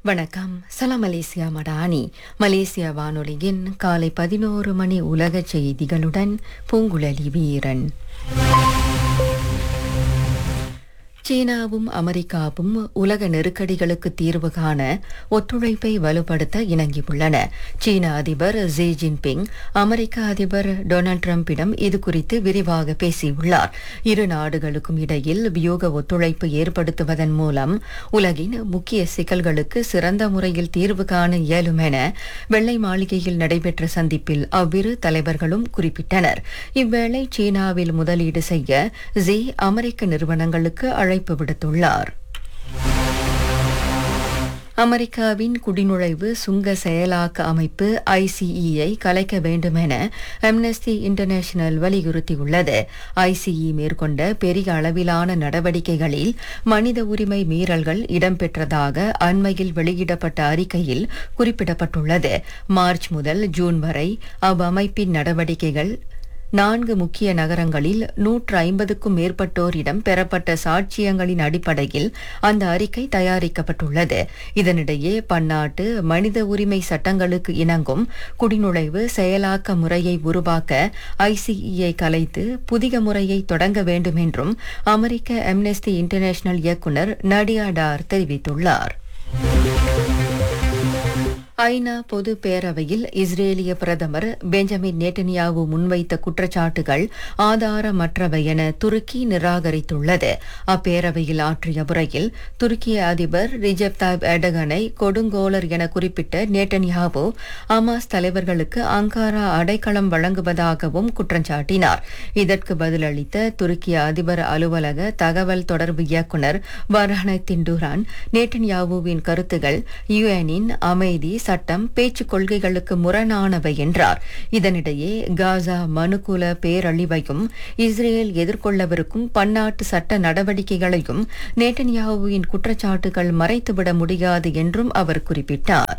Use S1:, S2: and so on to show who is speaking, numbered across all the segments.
S1: வணக்கம் சலாம் Malaysia Madani Malaysia வானொலியின் காலை பதினோரு மணி உலக செய்திகளுடன் பூங்குழலி வீரன் சீனாவும் அமெரிக்காவும் உலக நெருக்கடிகளுக்கு தீர்வு காண ஒத்துழைப்பை வலுப்படுத்த இணங்கியுள்ளன சீன அதிபர் ஜி ஜின்பிங் அமெரிக்க அதிபர் டொனால்ட் ட்ரம்பிடம் இது குறித்து விரிவாக பேசியுள்ளார் இரு நாடுகளுக்கும் இடையில் வியூக ஒத்துழைப்பு ஏற்படுத்துவதன் மூலம் உலகின் முக்கிய சிக்கல்களுக்கு சிறந்த முறையில் தீர்வு காண இயலும் என வெள்ளை மாளிகையில் நடைபெற்ற சந்திப்பில் அவ்விரு தலைவர்களும் குறிப்பிட்டனர் இவ்வேளை சீனாவில் முதலீடு செய்ய ஜி அமெரிக்க நிறுவனங்களுக்கு அழைப்பு விடுத்துள்ளார் அமெரிக்காவின் குடிநுழைவு சுங்க செயலாக்க அமைப்பு ஐசிஇயை கலைக்க வேண்டும் என அம்னஸ்டி இன்டர்நேஷனல் வலியுறுத்தியுள்ளது ஐசிஇ மேற்கொண்ட பெரிய அளவிலான நடவடிக்கைகளில் மனித உரிமை மீறல்கள் இடம்பெற்றதாக அண்மையில் வெளியிடப்பட்ட அறிக்கையில் குறிப்பிடப்பட்டுள்ளது மார்ச் முதல் ஜூன் வரை அவ்வமைப்பின் நடவடிக்கைகள் நான்கு முக்கிய நகரங்களில் நூற்று ஐம்பதுக்கும் மேற்பட்டோரிடம் பெறப்பட்ட சாட்சியங்களின் அடிப்படையில் அந்த அறிக்கை தயாரிக்கப்பட்டுள்ளது இதனிடையே பன்னாட்டு மனித உரிமை சட்டங்களுக்கு இணங்கும் குடிநுழைவு செயலாக்க முறையை உருவாக்க ஐசிஇயை கலைத்து புதிய முறையை தொடங்க வேண்டும் என்றும் அமெரிக்க அம்னெஸ்டி இன்டர்நேஷனல் இயக்குநர் நடியா டார் தெரிவித்துள்ளார் ஐநா பொது பேரவையில் இஸ்ரேலிய பிரதமர் பெஞ்சமின் நேட்டனியாவு முன்வைத்த குற்றச்சாட்டுகள் ஆதாரமற்றவை என துருக்கி நிராகரித்துள்ளது அப்பேரவையில் ஆற்றிய உரையில் துருக்கிய அதிபர் ரிஜப் தாய்ப் எர்டகனை கொடுங்கோலர் என குறிப்பிட்ட நேட்டன்யாவு அமாஸ் தலைவர்களுக்கு அங்காரா அடைக்கலம் வழங்குவதாகவும் குற்றம் சாட்டினார் இதற்கு பதிலளித்த துருக்கிய அதிபர் அலுவலக தகவல் தொடர்பு இயக்குநர் வர்ஹன திண்டுரான் நேட்டன்யாவுவின் கருத்துகள் யுஎனின் அமைதி சட்டம் பேச்சுக் கொள்கைகளுக்கு முரணானவை என்றார் இதனிடையே காசா மனுகுல பேரழிவையும் இஸ்ரேல் எதிர்கொள்ளவிருக்கும் பன்னாட்டு சட்ட நடவடிக்கைகளையும் நேட்டன்யாவுவின் குற்றச்சாட்டுகள் மறைத்துவிட முடியாது என்றும் அவர் குறிப்பிட்டார்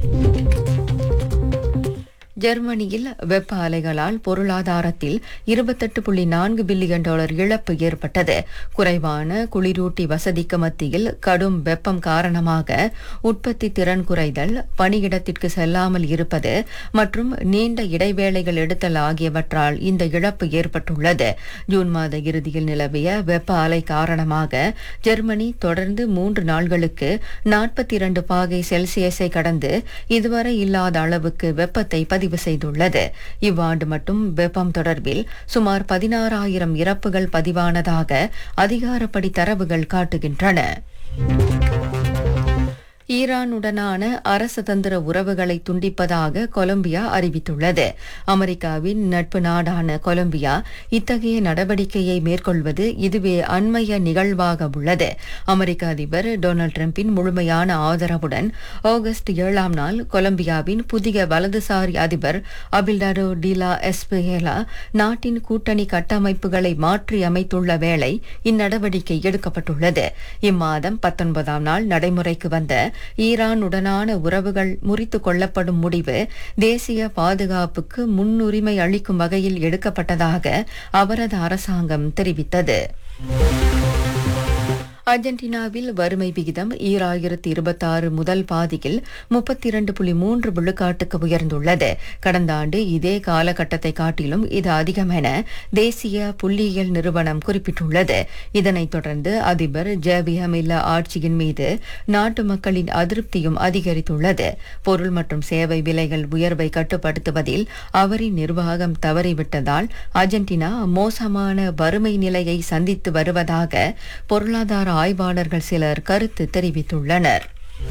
S1: ஜெர்மனியில் வெப்ப அலைகளால் பொருளாதாரத்தில் இருபத்தெட்டு புள்ளி நான்கு பில்லியன் டாலர் இழப்பு ஏற்பட்டது குறைவான குளிரூட்டி வசதிக்கு மத்தியில் கடும் வெப்பம் காரணமாக உற்பத்தி திறன் குறைதல் பணியிடத்திற்கு செல்லாமல் இருப்பது மற்றும் நீண்ட இடைவேளைகள் எடுத்தல் ஆகியவற்றால் இந்த இழப்பு ஏற்பட்டுள்ளது ஜூன் மாத இறுதியில் நிலவிய வெப்ப அலை காரணமாக ஜெர்மனி தொடர்ந்து மூன்று நாள்களுக்கு நாற்பத்தி இரண்டு பாகை செல்சியஸை கடந்து இதுவரை இல்லாத அளவுக்கு வெப்பத்தை பதிவு செய்துள்ளது இவ்வாண்டு மட்டும் வெப்பம் தொடர்பில் சுமார் பதினாறாயிரம் இறப்புகள் பதிவானதாக அதிகாரப்படி தரவுகள் காட்டுகின்றன ஈரானுடனான அரசதந்திர உறவுகளை துண்டிப்பதாக கொலம்பியா அறிவித்துள்ளது அமெரிக்காவின் நட்பு நாடான கொலம்பியா இத்தகைய நடவடிக்கையை மேற்கொள்வது இதுவே அண்மைய நிகழ்வாக உள்ளது அமெரிக்க அதிபர் டொனால்டு டிரம்பின் முழுமையான ஆதரவுடன் ஆகஸ்ட் ஏழாம் நாள் கொலம்பியாவின் புதிய வலதுசாரி அதிபர் அபில்டாரோ டிலா எஸ்பேலா நாட்டின் கூட்டணி கட்டமைப்புகளை மாற்றி அமைத்துள்ள வேளை இந்நடவடிக்கை எடுக்கப்பட்டுள்ளது இம்மாதம் பத்தொன்பதாம் நாள் நடைமுறைக்கு வந்த ஈரானுடனான உறவுகள் முறித்து கொள்ளப்படும் முடிவு தேசிய பாதுகாப்புக்கு முன்னுரிமை அளிக்கும் வகையில் எடுக்கப்பட்டதாக அவரது அரசாங்கம் தெரிவித்தது அர்ஜென்டினாவில் வறுமை விகிதம் ஈராயிரத்தி இருபத்தாறு முதல் பாதியில் முப்பத்தி இரண்டு புள்ளி மூன்று விழுக்காட்டுக்கு உயர்ந்துள்ளது கடந்த ஆண்டு இதே காலகட்டத்தை காட்டிலும் இது அதிகம் என தேசிய புள்ளியியல் நிறுவனம் குறிப்பிட்டுள்ளது இதனைத் தொடர்ந்து அதிபர் ஜேபியமில்லா ஆட்சியின் மீது நாட்டு மக்களின் அதிருப்தியும் அதிகரித்துள்ளது பொருள் மற்றும் சேவை விலைகள் உயர்வை கட்டுப்படுத்துவதில் அவரின் நிர்வாகம் தவறிவிட்டதால் அர்ஜென்டினா மோசமான வறுமை நிலையை சந்தித்து வருவதாக பொருளாதார ஆய்வாளர்கள் சிலர் கருத்து தெரிவித்துள்ளனர்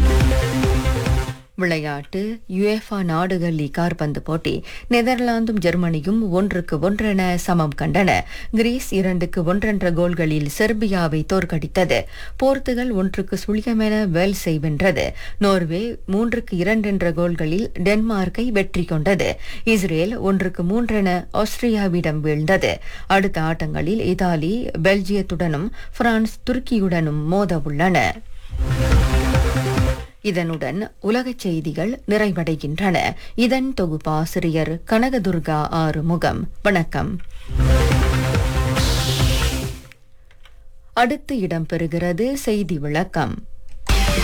S1: விளையாட்டு யுஎஃபா நாடுகள் லீக் கால்பந்து போட்டி நெதர்லாந்தும் ஜெர்மனியும் ஒன்றுக்கு ஒன்றென சமம் கண்டன கிரீஸ் இரண்டுக்கு ஒன்றென்ற கோல்களில் செர்பியாவை தோற்கடித்தது போர்த்துகல் ஒன்றுக்கு சுழியமென வேல்ஸை வென்றது நோர்வே மூன்றுக்கு இரண்டென்ற கோல்களில் டென்மார்க்கை வெற்றி கொண்டது இஸ்ரேல் ஒன்றுக்கு மூன்றென ஆஸ்திரியாவிடம் வீழ்ந்தது அடுத்த ஆட்டங்களில் இத்தாலி பெல்ஜியத்துடனும் பிரான்ஸ் துருக்கியுடனும் மோத உள்ளன இதனுடன் உலகச் செய்திகள் நிறைவடைகின்றன இதன் தொகுப்பாசிரியர் கனகதுர்கா ஆறுமுகம் வணக்கம் அடுத்து இடம்பெறுகிறது செய்தி விளக்கம்